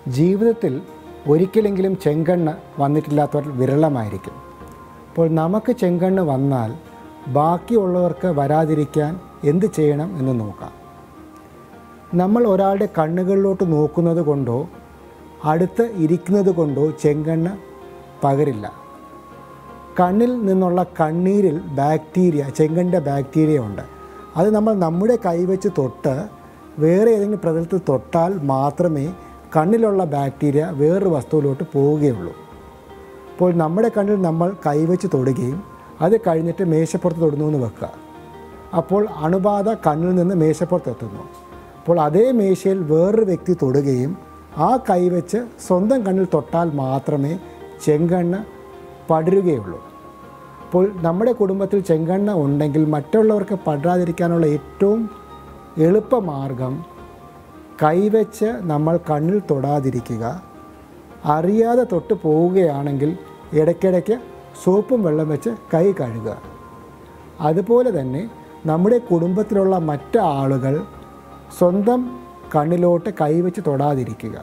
ജീവിതത്തിൽ ഒരിക്കലെങ്കിലും ചെങ്കണ്ണ് വന്നിട്ടില്ലാത്തവർ വിരളമായിരിക്കും അപ്പോൾ നമുക്ക് ചെങ്കണ്ണ് വന്നാൽ ബാക്കിയുള്ളവർക്ക് വരാതിരിക്കാൻ എന്ത് ചെയ്യണം എന്ന് നോക്കാം നമ്മൾ ഒരാളുടെ കണ്ണുകളിലോട്ട് നോക്കുന്നത് കൊണ്ടോ അടുത്ത് ഇരിക്കുന്നത് കൊണ്ടോ ചെങ്കണ്ണ് പകരില്ല കണ്ണിൽ നിന്നുള്ള കണ്ണീരിൽ ബാക്ടീരിയ ചെങ്കണ്ണിൻ്റെ ബാക്ടീരിയ ഉണ്ട് അത് നമ്മൾ നമ്മുടെ കൈവച്ച് തൊട്ട് വേറെ ഏതെങ്കിലും പ്രതലത്തിൽ തൊട്ടാൽ മാത്രമേ കണ്ണിലുള്ള ബാക്ടീരിയ വേറൊരു വസ്തുവിലോട്ട് പോവുകയുള്ളൂ അപ്പോൾ നമ്മുടെ കണ്ണിൽ നമ്മൾ കൈവച്ച് തൊടുകയും അത് കഴിഞ്ഞിട്ട് മേശപ്പുറത്ത് തൊടുന്നു എന്ന് വെക്കുക അപ്പോൾ അണുബാധ കണ്ണിൽ നിന്ന് മേശപ്പുറത്ത് എത്തുന്നു അപ്പോൾ അതേ മേശയിൽ വേറൊരു വ്യക്തി തൊടുകയും ആ കൈവച്ച് സ്വന്തം കണ്ണിൽ തൊട്ടാൽ മാത്രമേ ചെങ്കണ്ണ് പടരുകയുള്ളൂ അപ്പോൾ നമ്മുടെ കുടുംബത്തിൽ ചെങ്കണ്ണ ഉണ്ടെങ്കിൽ മറ്റുള്ളവർക്ക് പടരാതിരിക്കാനുള്ള ഏറ്റവും എളുപ്പമാർഗം കൈവച്ച് നമ്മൾ കണ്ണിൽ തൊടാതിരിക്കുക അറിയാതെ തൊട്ട് പോവുകയാണെങ്കിൽ ഇടയ്ക്കിടയ്ക്ക് സോപ്പും വെള്ളം വെച്ച് കൈ കഴുകുക അതുപോലെ തന്നെ നമ്മുടെ കുടുംബത്തിലുള്ള മറ്റ് ആളുകൾ സ്വന്തം കണ്ണിലോട്ട് കൈവച്ച് തൊടാതിരിക്കുക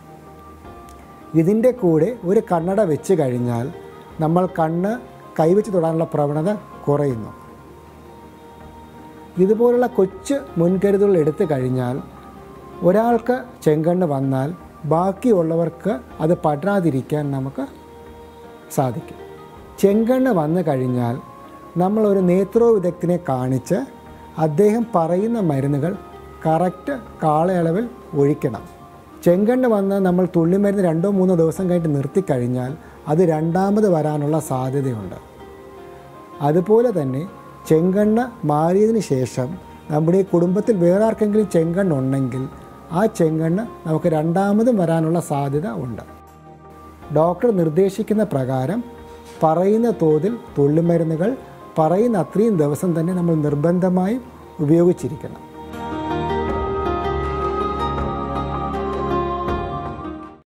ഇതിൻ്റെ കൂടെ ഒരു കണ്ണട വെച്ച് കഴിഞ്ഞാൽ നമ്മൾ കണ്ണ് കൈവച്ച് തൊടാനുള്ള പ്രവണത കുറയുന്നു ഇതുപോലുള്ള കൊച്ചു മുൻകരുതലുകൾ എടുത്തു കഴിഞ്ഞാൽ ഒരാൾക്ക് ചെങ്കണ്ണ് വന്നാൽ ബാക്കിയുള്ളവർക്ക് അത് പടരാതിരിക്കാൻ നമുക്ക് സാധിക്കും ചെങ്കണ്ണ് വന്നു കഴിഞ്ഞാൽ നമ്മൾ ഒരു നേത്രോ വിദഗ്ധനെ കാണിച്ച് അദ്ദേഹം പറയുന്ന മരുന്നുകൾ കറക്റ്റ് കാലയളവിൽ ഒഴിക്കണം ചെങ്കണ്ണ് വന്ന് നമ്മൾ തുള്ളിമരുന്ന് രണ്ടോ മൂന്നോ ദിവസം കഴിഞ്ഞിട്ട് നിർത്തിക്കഴിഞ്ഞാൽ അത് രണ്ടാമത് വരാനുള്ള സാധ്യതയുണ്ട് അതുപോലെ തന്നെ ചെങ്കണ്ണ് മാറിയതിന് ശേഷം നമ്മുടെ ഈ കുടുംബത്തിൽ വേറെ ആർക്കെങ്കിലും ചെങ്കണ്ണ് ഉണ്ടെങ്കിൽ ആ ചെങ്കണ്ണ് നമുക്ക് രണ്ടാമതും വരാനുള്ള സാധ്യത ഉണ്ട് ഡോക്ടർ നിർദ്ദേശിക്കുന്ന പ്രകാരം പറയുന്ന തോതിൽ തുള്ളിമരുന്നുകൾ പറയുന്ന അത്രയും ദിവസം തന്നെ നമ്മൾ നിർബന്ധമായും ഉപയോഗിച്ചിരിക്കണം